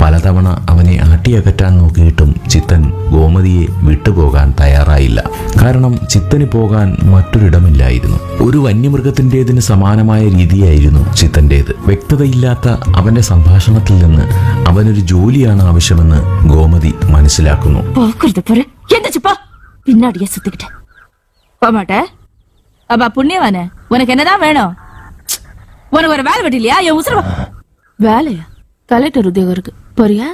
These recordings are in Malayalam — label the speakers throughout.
Speaker 1: പലതവണ അവനെ ആട്ടിയകറ്റാൻ നോക്കിയിട്ടും ചിത്തൻ ഗോമതിയെ വിട്ടുപോകാൻ തയ്യാറായില്ല കാരണം ചിത്തന് പോകാൻ മറ്റൊരിടമില്ലായിരുന്നു ഒരു വന്യമൃഗത്തിൻ്റെതിന് സമാനമായ രീതിയായിരുന്നു ചിത്തൻ്റേത് വ്യക്തതയില്ലാത്ത അവന്റെ സംഭാഷണത്തിൽ നിന്ന് അവനൊരു ജോലിയാണ് ആവശ്യമെന്ന് ഗോമതി മനസ്സിലാക്കുന്നു
Speaker 2: போக்குறது பாரு எந்திரிச்சுப்பா பின்னாடியே சுத்திக்கிட்டு போமாட்ட அப்பா புண்ணியவானே உனக்கு என்னதான் வேணும் உனக்கு ஒரு வேலை வெட்டி இல்லையா என் உசுர வேலையா கலெக்டர் உத்தியோகம் இருக்கு போறியா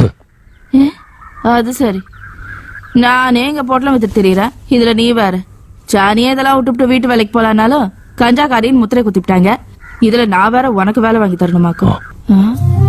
Speaker 2: ஏ, அது சரி நானே எங்க பொட்டலம் வித்துட்டு தெரியறேன் இதுல நீ வேற சாணியே இதெல்லாம் விட்டுவிட்டு வீட்டு வேலைக்கு போலானாலும் கஞ்சாக்காரின்னு முத்திரை குத்திவிட்டாங்க இதுல நான் வேற உனக்கு வேலை வாங்கி தரணுமாக்கும் ஆ?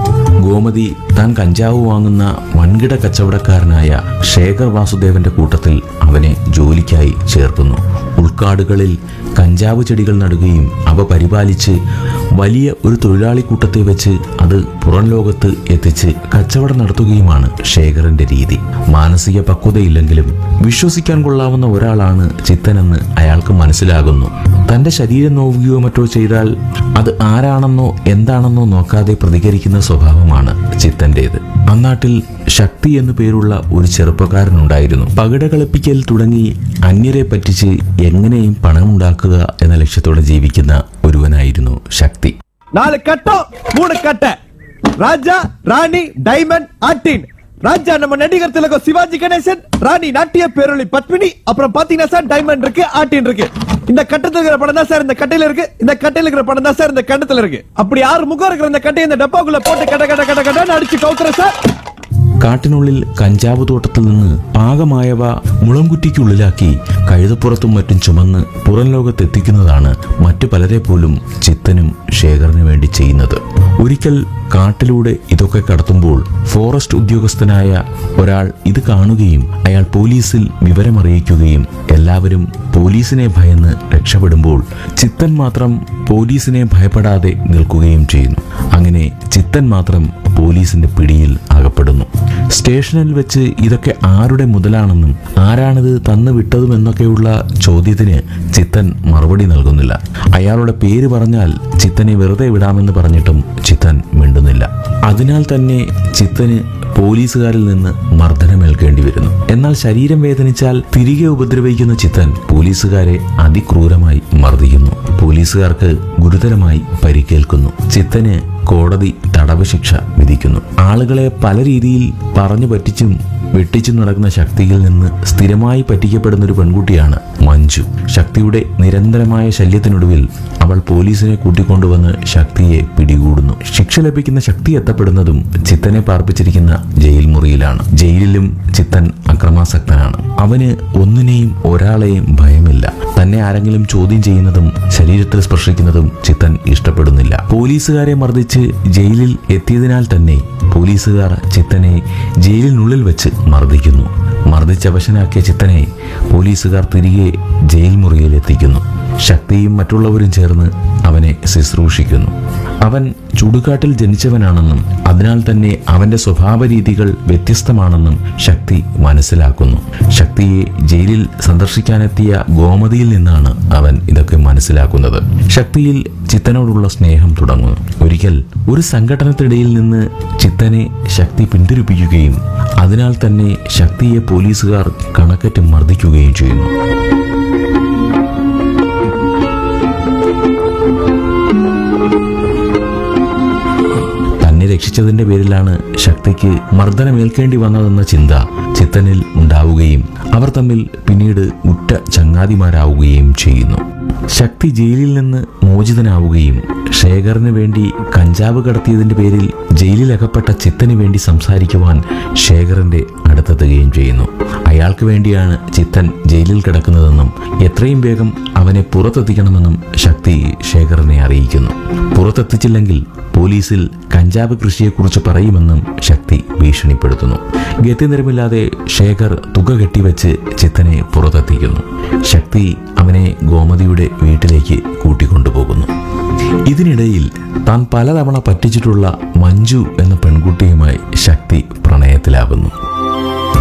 Speaker 1: ഗോമതി താൻ കഞ്ചാവ് വാങ്ങുന്ന വൻകിട കച്ചവടക്കാരനായ ശേഖർ വാസുദേവന്റെ കൂട്ടത്തിൽ അവനെ ജോലിക്കായി ചേർക്കുന്നു ഉൾക്കാടുകളിൽ കഞ്ചാവ് ചെടികൾ നടുകയും അവ പരിപാലിച്ച് വലിയ ഒരു തൊഴിലാളി കൂട്ടത്തെ വെച്ച് അത് പുറം ലോകത്ത് എത്തിച്ച് കച്ചവടം നടത്തുകയുമാണ് ശേഖറിന്റെ രീതി മാനസിക പക്വതയില്ലെങ്കിലും വിശ്വസിക്കാൻ കൊള്ളാവുന്ന ഒരാളാണ് ചിത്തനെന്ന് അയാൾക്ക് മനസ്സിലാകുന്നു തന്റെ ശരീരം നോവുകയോ മറ്റോ ചെയ്താൽ അത് ആരാണെന്നോ എന്താണെന്നോ നോക്കാതെ പ്രതികരിക്കുന്ന സ്വഭാവമാണ് ചിത്തന്റേത് അന്നാട്ടിൽ ശക്തി എന്നു പേരുള്ള ഒരു ചെറുപ്പക്കാരനുണ്ടായിരുന്നു പകിട കളിപ്പിക്കൽ തുടങ്ങി അന്യരെ പറ്റിച്ച് എങ്ങനെയും പണമുണ്ടാക്കുക എന്ന ലക്ഷ്യത്തോടെ ജീവിക്കുന്ന ഒരുവനായിരുന്നു ശക്തി
Speaker 3: நாலு கட்டம் மூணு கட்டை ராஜா ராணி டைமண்ட் ஆட்டின் ராஜா நம்ம நடிகர் திலகம் சிவாஜி கணேசன் ராணி நாட்டிய பேரொளி பத்மினி அப்புறம் பாத்தீங்கன்னா சார் டைமண்ட் இருக்கு ஆட்டின் இருக்கு இந்த கட்டத்துல இருக்கிற படம் தான் சார் இந்த கட்டையில இருக்கு இந்த கட்டையில இருக்கிற படம் தான் சார் இந்த கண்டத்துல இருக்கு அப்படி ஆறு முகம் இருக்கிற இந்த கட்டையை இந்த டப்பாக்குள்ள போட்டு கட்ட கட்ட கட்ட கட்டன்னு அடிச்சு கவுத்துற சார்
Speaker 1: കാട്ടിനുള്ളിൽ കഞ്ചാവ് തോട്ടത്തിൽ നിന്ന് പാകമായവ മുളംകുറ്റിക്കുള്ളിലാക്കി കഴുതപ്പുറത്തും മറ്റും ചുമന്ന് പുറം ലോകത്തെത്തിക്കുന്നതാണ് മറ്റു പലരെ പോലും ചിത്തനും ശേഖറിന് വേണ്ടി ചെയ്യുന്നത് ഒരിക്കൽ കാട്ടിലൂടെ ഇതൊക്കെ കടത്തുമ്പോൾ ഫോറസ്റ്റ് ഉദ്യോഗസ്ഥനായ ഒരാൾ ഇത് കാണുകയും അയാൾ പോലീസിൽ വിവരമറിയിക്കുകയും എല്ലാവരും പോലീസിനെ ഭയന്ന് രക്ഷപ്പെടുമ്പോൾ ചിത്തൻ മാത്രം പോലീസിനെ ഭയപ്പെടാതെ നിൽക്കുകയും ചെയ്യുന്നു അങ്ങനെ ചിത്തൻ മാത്രം പോലീസിന്റെ പിടിയിൽ അകപ്പെടുന്നു സ്റ്റേഷനിൽ വെച്ച് ഇതൊക്കെ ആരുടെ മുതലാണെന്നും ആരാണിത് തന്നു വിട്ടതുമെന്നൊക്കെയുള്ള ചോദ്യത്തിന് ചിത്തൻ മറുപടി നൽകുന്നില്ല അയാളുടെ പേര് പറഞ്ഞാൽ ചിത്തനെ വെറുതെ വിടാമെന്ന് പറഞ്ഞിട്ടും ചിത്തൻ മിണ്ടുന്നില്ല അതിനാൽ തന്നെ ചിത്തന് പോലീസുകാരിൽ നിന്ന് മർദ്ദനമേൽക്കേണ്ടി വരുന്നു എന്നാൽ ശരീരം വേദനിച്ചാൽ തിരികെ ഉപദ്രവിക്കുന്ന ചിത്തൻ പോലീസുകാരെ അതിക്രൂരമായി മർദ്ദിക്കുന്നു പോലീസുകാർക്ക് ഗുരുതരമായി പരിക്കേൽക്കുന്നു ചിത്തന് കോടതി തടവ് ശിക്ഷ വിധിക്കുന്നു ആളുകളെ പല രീതിയിൽ പറഞ്ഞു പറ്റിച്ചും വെട്ടിച്ചും നടക്കുന്ന ശക്തിയിൽ നിന്ന് സ്ഥിരമായി പറ്റിക്കപ്പെടുന്ന ഒരു പെൺകുട്ടിയാണ് മഞ്ജു ശക്തിയുടെ നിരന്തരമായ ശല്യത്തിനൊടുവിൽ അവൾ പോലീസിനെ കൂട്ടിക്കൊണ്ടുവന്ന് ശക്തിയെ പിടികൂടുന്നു ശിക്ഷ ലഭിക്കുന്ന ശക്തി എത്തപ്പെടുന്നതും ചിത്തനെ പാർപ്പിച്ചിരിക്കുന്ന ജയിൽ മുറിയിലാണ് ജയിലിലും ചിത്തൻ അക്രമാസക്തനാണ് അവന് ഒന്നിനെയും ഒരാളെയും ഭയമില്ല തന്നെ ആരെങ്കിലും ചോദ്യം ചെയ്യുന്നതും ശരീരത്തിൽ സ്പർശിക്കുന്നതും ചിത്തൻ ഇഷ്ടപ്പെടുന്നില്ല പോലീസുകാരെ മർദ്ദിച്ച് ജയിലിൽ എത്തിയതിനാൽ തന്നെ പോലീസുകാർ ചിത്തനെ ജയിലിനുള്ളിൽ വെച്ച് മർദ്ദിക്കുന്നു മർദ്ദിച്ചവശനാക്കിയ ചിത്തനെ പോലീസുകാർ തിരികെ ജയിൽ മുറിയിൽ എത്തിക്കുന്നു ശക്തിയും മറ്റുള്ളവരും ചേർന്ന് അവനെ ശുശ്രൂഷിക്കുന്നു അവൻ ചുടുകാട്ടിൽ ജനിച്ചവനാണെന്നും അതിനാൽ തന്നെ അവന്റെ സ്വഭാവ രീതികൾ വ്യത്യസ്തമാണെന്നും ശക്തി മനസ്സിലാക്കുന്നു ശക്തിയെ ജയിലിൽ സന്ദർശിക്കാനെത്തിയ ഗോമതിയിൽ നിന്നാണ് അവൻ ഇതൊക്കെ മനസ്സിലാക്കുന്നത് ശക്തിയിൽ ചിത്തനോടുള്ള സ്നേഹം തുടങ്ങുന്നു ഒരിക്കൽ ഒരു സംഘടനത്തിനിടയിൽ നിന്ന് ചിത്തനെ ശക്തി പിന്തിരിപ്പിക്കുകയും അതിനാൽ തന്നെ ശക്തിയെ പോലീസുകാർ കണക്കറ്റ് മർദ്ദിക്കുകയും ചെയ്യുന്നു തന്നെ രക്ഷിച്ചതിന്റെ പേരിലാണ് ശക്തിക്ക് മർദ്ദനമേൽക്കേണ്ടി വന്നതെന്ന ചിന്ത ചിത്തനിൽ ഉണ്ടാവുകയും അവർ തമ്മിൽ പിന്നീട് ഉറ്റ ചങ്ങാതിമാരാവുകയും ചെയ്യുന്നു ശക്തി ജയിലിൽ നിന്ന് മോചിതനാവുകയും ശേഖറിന് വേണ്ടി കഞ്ചാവ് കടത്തിയതിന്റെ പേരിൽ ജയിലിലകപ്പെട്ട ചിത്തന് വേണ്ടി സംസാരിക്കുവാൻ ശേഖറിന്റെ അടുത്തെത്തുകയും ചെയ്യുന്നു അയാൾക്ക് വേണ്ടിയാണ് ചിത്തൻ ജയിലിൽ കിടക്കുന്നതെന്നും എത്രയും വേഗം അവനെ പുറത്തെത്തിക്കണമെന്നും ശക്തി ശേഖറിനെ അറിയിക്കുന്നു പുറത്തെത്തിച്ചില്ലെങ്കിൽ പോലീസിൽ കഞ്ചാവ് കൃഷിയെക്കുറിച്ച് പറയുമെന്നും ശക്തി ഭീഷണിപ്പെടുത്തുന്നു ഗത്യന്തരമില്ലാതെ ശേഖർ തുക കെട്ടിവെച്ച് ചിത്തനെ പുറത്തെത്തിക്കുന്നു ശക്തി അവനെ ഗോമതിയുടെ വീട്ടിലേക്ക് കൂട്ടിക്കൊണ്ടുപോകുന്നു ഇതിനിടയിൽ താൻ പലതവണ പറ്റിച്ചിട്ടുള്ള മഞ്ജു എന്ന പെൺകുട്ടിയുമായി ശക്തി പ്രണയത്തിലാകുന്നു